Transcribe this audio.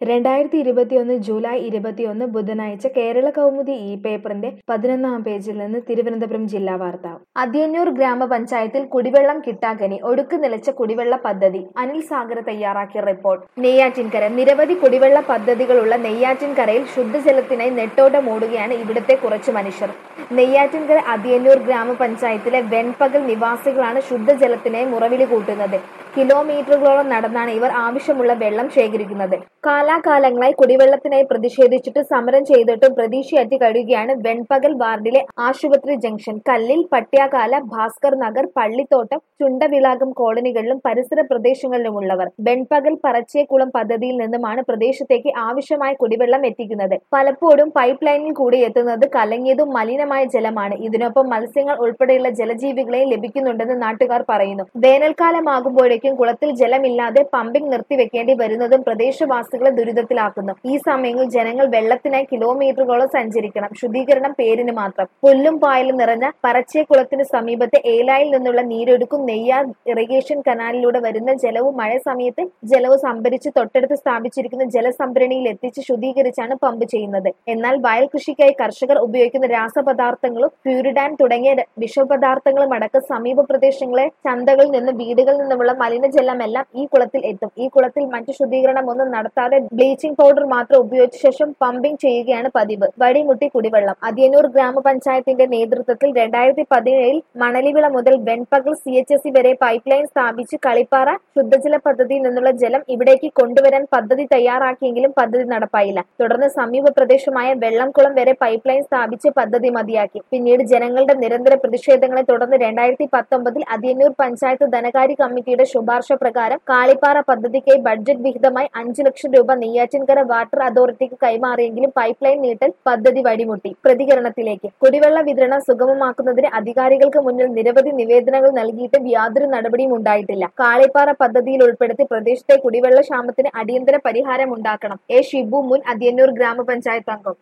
രണ്ടായിരത്തി ഇരുപത്തിയൊന്ന് ജൂലൈ ഇരുപത്തിയൊന്ന് ബുധനാഴ്ച കേരള കൗമുദി ഈ പേപ്പറിന്റെ പതിനൊന്നാം പേജിൽ നിന്ന് തിരുവനന്തപുരം ജില്ലാ വാർത്ത അതിയന്നൂർ ഗ്രാമപഞ്ചായത്തിൽ കുടിവെള്ളം കിട്ടാക്കനി ഒടുക്ക് നിലച്ച കുടിവെള്ള പദ്ധതി അനിൽ സാഗർ തയ്യാറാക്കിയ റിപ്പോർട്ട് നെയ്യാറ്റിൻകര നിരവധി കുടിവെള്ള പദ്ധതികളുള്ള നെയ്യാറ്റിൻകരയിൽ ശുദ്ധജലത്തിനായി നെട്ടോട്ടം ഓടുകയാണ് ഇവിടുത്തെ കുറച്ച് മനുഷ്യർ നെയ്യാറ്റിൻകര അതിയന്നൂർ ഗ്രാമപഞ്ചായത്തിലെ വെൺപകൽ നിവാസികളാണ് ശുദ്ധജലത്തിനായി മുറവിളി കൂട്ടുന്നത് കിലോമീറ്ററുകളോളം നടന്നാണ് ഇവർ ആവശ്യമുള്ള വെള്ളം ശേഖരിക്കുന്നത് കാലാകാലങ്ങളായി കുടിവെള്ളത്തിനായി പ്രതിഷേധിച്ചിട്ട് സമരം ചെയ്തിട്ടും പ്രതീക്ഷയറ്റ് കഴിയുകയാണ് വെൺപകൽ വാർഡിലെ ആശുപത്രി ജംഗ്ഷൻ കല്ലിൽ പട്യാകാല ഭാസ്കർ നഗർ പള്ളിത്തോട്ടം ചുണ്ടവിളാകം കോളനികളിലും പരിസര പ്രദേശങ്ങളിലുമുള്ളവർ വെൺപകൽ പറച്ചേക്കുളം പദ്ധതിയിൽ നിന്നുമാണ് പ്രദേശത്തേക്ക് ആവശ്യമായ കുടിവെള്ളം എത്തിക്കുന്നത് പലപ്പോഴും പൈപ്പ് ലൈനിൽ കൂടി എത്തുന്നത് കലങ്ങിയതും മലിനമായ ജലമാണ് ഇതിനൊപ്പം മത്സ്യങ്ങൾ ഉൾപ്പെടെയുള്ള ജലജീവികളെയും ലഭിക്കുന്നുണ്ടെന്ന് നാട്ടുകാർ പറയുന്നു വേനൽക്കാലമാകുമ്പോഴേക്കും കുളത്തിൽ ജലമില്ലാതെ പമ്പിംഗ് നിർത്തിവെക്കേണ്ടി വരുന്നതും പ്രദേശവാസികളെ ദുരിതത്തിലാക്കുന്നു ഈ സമയങ്ങളിൽ ജനങ്ങൾ വെള്ളത്തിനായി കിലോമീറ്ററുകളോളം സഞ്ചരിക്കണം ശുദ്ധീകരണം പേരിന് മാത്രം പുല്ലും പായലും നിറഞ്ഞ പറച്ചേക്കുളത്തിന് സമീപത്തെ ഏലായിൽ നിന്നുള്ള നീരൊഴുക്കും നെയ്യാർ ഇറിഗേഷൻ കനാലിലൂടെ വരുന്ന ജലവും മഴ സമയത്ത് ജലവും സംഭരിച്ച് തൊട്ടടുത്ത് സ്ഥാപിച്ചിരിക്കുന്ന ജലസംഭരണിയിൽ എത്തിച്ച് ശുദ്ധീകരിച്ചാണ് പമ്പ് ചെയ്യുന്നത് എന്നാൽ വയൽ കൃഷിക്കായി കർഷകർ ഉപയോഗിക്കുന്ന രാസപദാർത്ഥങ്ങളും പ്യൂരിഡാൻ തുടങ്ങിയ വിഷപദാർത്ഥങ്ങളും അടക്കം സമീപ പ്രദേശങ്ങളെ ചന്തകളിൽ നിന്നും വീടുകളിൽ നിന്നുമുള്ള മലിനജലമെല്ലാം ഈ കുളത്തിൽ എത്തും ഈ കുളത്തിൽ മറ്റു ശുദ്ധീകരണം ഒന്നും നടത്താതെ ബ്ലീച്ചിംഗ് പൗഡർ മാത്രം ഉപയോഗിച്ച ശേഷം പമ്പിംഗ് ചെയ്യുകയാണ് പതിവ് വഴിമുട്ടി കുടിവെള്ളം അതിയന്നൂർ ഗ്രാമപഞ്ചായത്തിന്റെ നേതൃത്വത്തിൽ രണ്ടായിരത്തി പതിനേഴിൽ മണലിവിള മുതൽ വെൺപകൽ സി എച്ച് എസ് വരെ പൈപ്പ് ലൈൻ സ്ഥാപിച്ച് കളിപ്പാറ ശുദ്ധജല പദ്ധതിയിൽ നിന്നുള്ള ജലം ഇവിടേക്ക് കൊണ്ടുവരാൻ പദ്ധതി തയ്യാറാക്കിയെങ്കിലും പദ്ധതി നടപ്പായില്ല തുടർന്ന് സമീപ പ്രദേശമായ വെള്ളംകുളം വരെ പൈപ്പ് ലൈൻ സ്ഥാപിച്ച് പദ്ധതി മതിയാക്കി പിന്നീട് ജനങ്ങളുടെ നിരന്തര പ്രതിഷേധങ്ങളെ തുടർന്ന് രണ്ടായിരത്തി പത്തൊമ്പതിൽ അതിയന്നൂർ പഞ്ചായത്ത് ധനകാര്യ കമ്മിറ്റിയുടെ ശുപാർശ പ്രകാരം കാളിപ്പാറ പദ്ധതിക്കായി ബഡ്ജറ്റ് വിഹിതമായി അഞ്ചു ലക്ഷം രൂപ നെയ്യാറ്റിൻകര വാട്ടർ അതോറിറ്റിക്ക് കൈമാറിയെങ്കിലും പൈപ്പ് ലൈൻ നീട്ടൽ പദ്ധതി വഴിമുട്ടി പ്രതികരണത്തിലേക്ക് കുടിവെള്ള വിതരണം സുഗമമാക്കുന്നതിന് അധികാരികൾക്ക് മുന്നിൽ നിരവധി നിവേദനങ്ങൾ നൽകിയിട്ടും യാതൊരു നടപടിയും ഉണ്ടായിട്ടില്ല കാളിപ്പാറ പദ്ധതിയിൽ ഉൾപ്പെടുത്തി പ്രദേശത്തെ കുടിവെള്ള ക്ഷാമത്തിന് അടിയന്തര പരിഹാരം ഉണ്ടാക്കണം എ ഷിബു മുൻ അതിയന്നൂർ ഗ്രാമപഞ്ചായത്ത് അംഗം